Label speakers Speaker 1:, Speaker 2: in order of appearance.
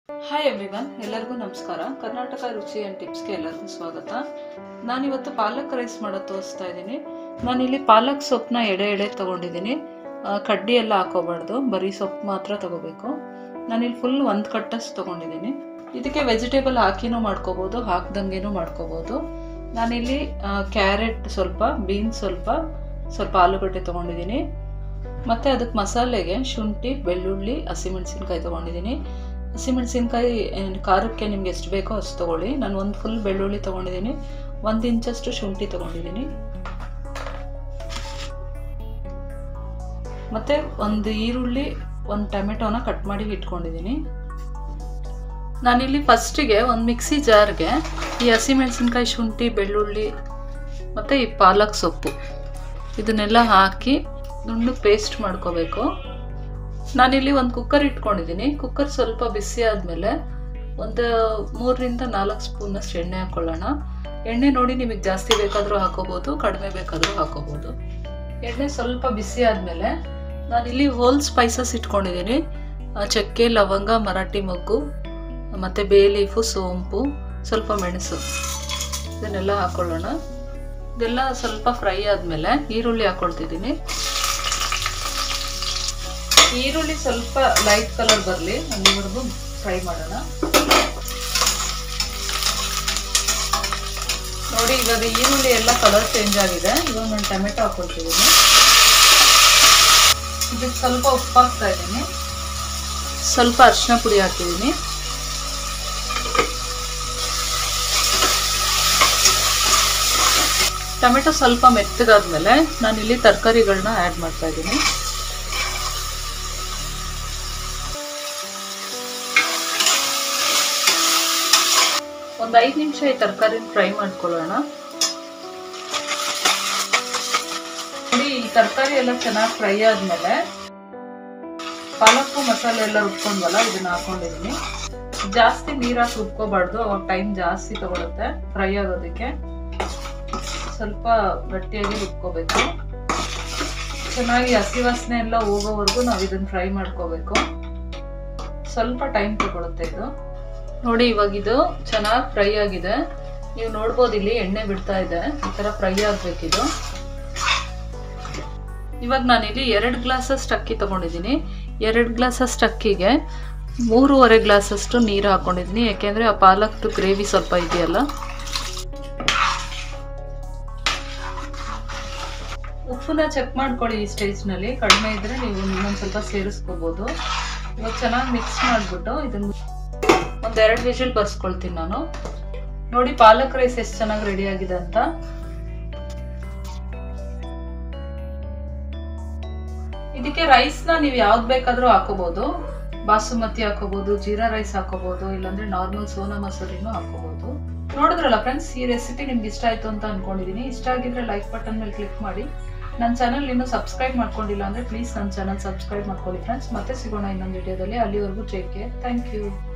Speaker 1: hi everyone ಎಲ್ಲರಿಗೂ ನಮಸ್ಕಾರ ಕರ್ನಾಟಕ ರುಚಿ ಆ್ಯಂಡ್ ಟಿಪ್ಸ್ಗೆ ಎಲ್ಲರಿಗೂ ಸ್ವಾಗತ ನಾನಿವತ್ತು ಪಾಲಕ್ ರೈಸ್ ಮಾಡೋದು ತೋರಿಸ್ತಾ ಇದ್ದೀನಿ ನಾನಿಲ್ಲಿ ಪಾಲಕ್ ಸೊಪ್ಪನ್ನ ಎಡೆ ಎಡೆ ತೊಗೊಂಡಿದ್ದೀನಿ ಆ, ಕಡ್ಡಿ ಎಲ್ಲ ಹಾಕೋಬಾರ್ದು ಬರೀ ಸೊಪ್ಪು ಮಾತ್ರ ತಗೋಬೇಕು ನಾನಿಲ್ಲಿ ಫುಲ್ ಒಂದು ಕಟ್ಟಷ್ಟು ತೊಗೊಂಡಿದ್ದೀನಿ ಇದಕ್ಕೆ ವೆಜಿಟೇಬಲ್ ಹಾಕಿನೂ ಮಾಡ್ಕೋಬೋದು ಹಾಕ್ದಂಗೆನೂ ಮಾಡ್ಕೋಬೋದು ನಾನಿಲ್ಲಿ ಕ್ಯಾರೆಟ್ ಸ್ವಲ್ಪ ಬೀನ್ಸ್ ಸ್ವಲ್ಪ ಸ್ವಲ್ಪ ಆಲೂಗಡ್ಡೆ ತೊಗೊಂಡಿದ್ದೀನಿ ಮತ್ತು ಅದಕ್ಕೆ ಮಸಾಲೆಗೆ ಶುಂಠಿ ಬೆಳ್ಳುಳ್ಳಿ ಹಸಿಮೆಣಸಿನ್ಕಾಯಿ ತೊಗೊಂಡಿದ್ದೀನಿ ಹಸಿಮೆಣಸಿನ್ಕಾಯಿ ಖಾರಕ್ಕೆ ನಿಮ್ಗೆ ಎಷ್ಟು ಬೇಕೋ ಅಷ್ಟು ತೊಗೊಳ್ಳಿ ನಾನು ಒಂದು ಫುಲ್ ಬೆಳ್ಳುಳ್ಳಿ ತೊಗೊಂಡಿದ್ದೀನಿ ಒಂದು ಇಂಚಷ್ಟು ಶುಂಠಿ ತೊಗೊಂಡಿದ್ದೀನಿ ಮತ್ತು ಒಂದು ಈರುಳ್ಳಿ ಒಂದು ಟೊಮೆಟೊನ ಕಟ್ ಮಾಡಿ ಇಟ್ಕೊಂಡಿದ್ದೀನಿ ನಾನಿಲ್ಲಿ ಫಸ್ಟಿಗೆ ಒಂದು ಮಿಕ್ಸಿ ಜಾರ್ಗೆ ಈ ಹಸಿಮೆಣಸಿನ್ಕಾಯಿ ಶುಂಠಿ ಬೆಳ್ಳುಳ್ಳಿ ಮತ್ತು ಈ ಪಾಲಕ್ ಸೊಪ್ಪು ಇದನ್ನೆಲ್ಲ ಹಾಕಿ ನುಣ್ಣು ಪೇಸ್ಟ್ ಮಾಡ್ಕೋಬೇಕು ನಾನಿಲ್ಲಿ ಒಂದು ಕುಕ್ಕರ್ ಇಟ್ಕೊಂಡಿದ್ದೀನಿ ಕುಕ್ಕರ್ ಸ್ವಲ್ಪ ಬಿಸಿ ಆದಮೇಲೆ ಒಂದು ಮೂರರಿಂದ ನಾಲ್ಕು ಸ್ಪೂನಷ್ಟು ಎಣ್ಣೆ ಹಾಕ್ಕೊಳ್ಳೋಣ ಎಣ್ಣೆ ನೋಡಿ ನಿಮಗೆ ಜಾಸ್ತಿ ಬೇಕಾದರೂ ಹಾಕೋಬೋದು ಕಡಿಮೆ ಬೇಕಾದರೂ ಹಾಕೋಬೋದು ಎಣ್ಣೆ ಸ್ವಲ್ಪ ಬಿಸಿ ಆದಮೇಲೆ ನಾನಿಲ್ಲಿ ಹೋಲ್ ಸ್ಪೈಸಸ್ ಇಟ್ಕೊಂಡಿದ್ದೀನಿ ಆ, ಚಕ್ಕೆ ಲವಂಗ ಮರಾಠಿ ಮೊಗ್ಗು ಮತ್ತು ಬೇ ಲೀಫು ಸೋಂಪು ಸ್ವಲ್ಪ ಮೆಣಸು ಇದನ್ನೆಲ್ಲ ಹಾಕ್ಕೊಳ್ಳೋಣ ಇದೆಲ್ಲ ಸ್ವಲ್ಪ ಫ್ರೈ ಆದಮೇಲೆ ಈರುಳ್ಳಿ ಹಾಕ್ಕೊಳ್ತಿದ್ದೀನಿ ಈರುಳ್ಳಿ ಸ್ವಲ್ಪ ಲೈಟ್ ಕಲರ್ ಬರಲಿ ಅಲ್ಲಿವರೆಗೂ ಫ್ರೈ ಮಾಡೋಣ ನೋಡಿ ಇವಾಗ ಈರುಳ್ಳಿ ಎಲ್ಲ ಕಲರ್ ಚೇಂಜ್ ಆಗಿದೆ ಇವಾಗ ನಾನು ಟೊಮೆಟೊ ಹಾಕೊಳ್ತಿದ್ದೀನಿ ಇದಕ್ಕೆ ಸ್ವಲ್ಪ ಉಪ್ಪು ಹಾಕ್ತಾ ಇದ್ದೀನಿ ಸ್ವಲ್ಪ ಅರಿಶಿನ ಪುಡಿ ಹಾಕಿದ್ದೀನಿ ಟೊಮೆಟೊ ಸ್ವಲ್ಪ ಮೆತ್ತಗಾದ್ಮೇಲೆ ನಾನಿಲ್ಲಿ ತರಕಾರಿಗಳನ್ನ ಆ್ಯಡ್ ಮಾಡ್ತಾ ಇದ್ದೀನಿ ಒಂದು ಐದು ನಿಮಿಷ ಈ ತರಕಾರಿನ ಫ್ರೈ ಮಾಡ್ಕೊಳ್ಳೋಣ ನೋಡಿ ಈ ತರಕಾರಿ ಎಲ್ಲ ಚೆನ್ನಾಗಿ ಫ್ರೈ ಆದ್ಮೇಲೆ ಪಾಲಕ್ಕು ಮಸಾಲೆ ಎಲ್ಲ ರುಬ್ಕೊಂಡ್ವಲ್ಲ ಇದನ್ನ ಹಾಕೊಂಡಿದೀನಿ ಜಾಸ್ತಿ ನೀರು ಹಾಕಿ ರುಬ್ಕೋಬಾರ್ದು ಅವಾಗ ಟೈಮ್ ಜಾಸ್ತಿ ತಗೊಳುತ್ತೆ ಫ್ರೈ ಆಗೋದಕ್ಕೆ ಸ್ವಲ್ಪ ಗಟ್ಟಿಯಾಗಿ ರುಬ್ಕೋಬೇಕು ಚೆನ್ನಾಗಿ ಹಸಿ ವಾಸನೆ ಎಲ್ಲ ಹೋಗೋವರೆಗೂ ನಾವು ಇದನ್ನ ಫ್ರೈ ಮಾಡ್ಕೋಬೇಕು ಸ್ವಲ್ಪ ಟೈಮ್ ತಗೊಳುತ್ತೆ ಇದು ನೋಡಿ ಇವಾಗ ಇದು ಚೆನ್ನಾಗಿ ಫ್ರೈ ಆಗಿದೆ ನೀವು ನೋಡ್ಬೋದು ಇಲ್ಲಿ ಎಣ್ಣೆ ಬಿಡ್ತಾ ಇದೆ ಈ ತರ ಫ್ರೈ ಆಗ್ಬೇಕಿದು ಇವಾಗ ನಾನಿಲ್ಲಿ ಎರಡು ಗ್ಲಾಸಷ್ಟು ಅಕ್ಕಿ ತಗೊಂಡಿದ್ದೀನಿ ಎರಡು ಗ್ಲಾಸಷ್ಟು ಅಕ್ಕಿಗೆ ಮೂರುವರೆ ಗ್ಲಾಸಷ್ಟು ನೀರು ಹಾಕೊಂಡಿದ್ದೀನಿ ಯಾಕೆಂದ್ರೆ ಆ ಪಾಲಕ್ದು ಗ್ರೇವಿ ಸ್ವಲ್ಪ ಇದೆಯಲ್ಲ ಉಪ್ಪನ್ನ ಚೆಕ್ ಮಾಡ್ಕೊಳ್ಳಿ ಈ ಸ್ಟೇಜ್ನಲ್ಲಿ ಕಡಿಮೆ ಇದ್ರೆ ನೀವು ಇನ್ನೊಂದು ಸ್ವಲ್ಪ ಸೇರಿಸ್ಕೋಬೋದು ಇವಾಗ ಚೆನ್ನಾಗಿ ಮಿಕ್ಸ್ ಮಾಡಿಬಿಟ್ಟು ಇದನ್ನ ಒಂದೆರಡು ವಿಷಲ್ ಬರ್ಸ್ಕೊಳ್ತೀನಿ ನಾನು ನೋಡಿ ಪಾಲಕ್ ರೈಸ್ ಎಷ್ಟು ಚೆನ್ನಾಗಿ ರೆಡಿ ಆಗಿದೆ ಅಂತ ಇದಕ್ಕೆ ರೈಸ್ನ ನೀವು ಯಾವ್ದು ಬೇಕಾದ್ರೂ ಹಾಕೋಬಹುದು ಬಾಸುಮತಿ ಹಾಕೋಬಹುದು ಜೀರಾ ರೈಸ್ ಹಾಕೋಬಹುದು ಇಲ್ಲಾಂದ್ರೆ ನಾರ್ಮಲ್ ಸೋನಾ ಮಸೂರಿನೂ ಹಾಕೋಬಹುದು ನೋಡಿದ್ರಲ್ಲ ಫ್ರೆಂಡ್ಸ್ ಈ ರೆಸಿಪಿ ನಿಮ್ಗೆ ಇಷ್ಟ ಆಯ್ತು ಅಂತ ಅನ್ಕೊಂಡಿದೀನಿ ಇಷ್ಟ ಆಗಿದ್ರೆ ಲೈಕ್ ಬಟನ್ ಮೇಲೆ ಕ್ಲಿಕ್ ಮಾಡಿ ನನ್ನ ಚಾನಲ್ ಇನ್ನೂ ಸಬ್ಸ್ಕ್ರೈಬ್ ಮಾಡ್ಕೊಂಡಿಲ್ಲ ಅಂದ್ರೆ ಪ್ಲೀಸ್ ನನ್ನ ಚಾನಲ್ ಸಬ್ಸ್ಕ್ರೈಬ್ ಮಾಡ್ಕೊಳ್ಳಿ ಫ್ರೆಂಡ್ಸ್ ಮತ್ತೆ ಸಿಗೋಣ ಇನ್ನೊಂದು ವಿಡಿಯೋದಲ್ಲಿ ಅಲ್ಲಿವರೆಗೂ ಟೇಕ್ ಕೇರ್ ಥ್ಯಾಂಕ್ ಯು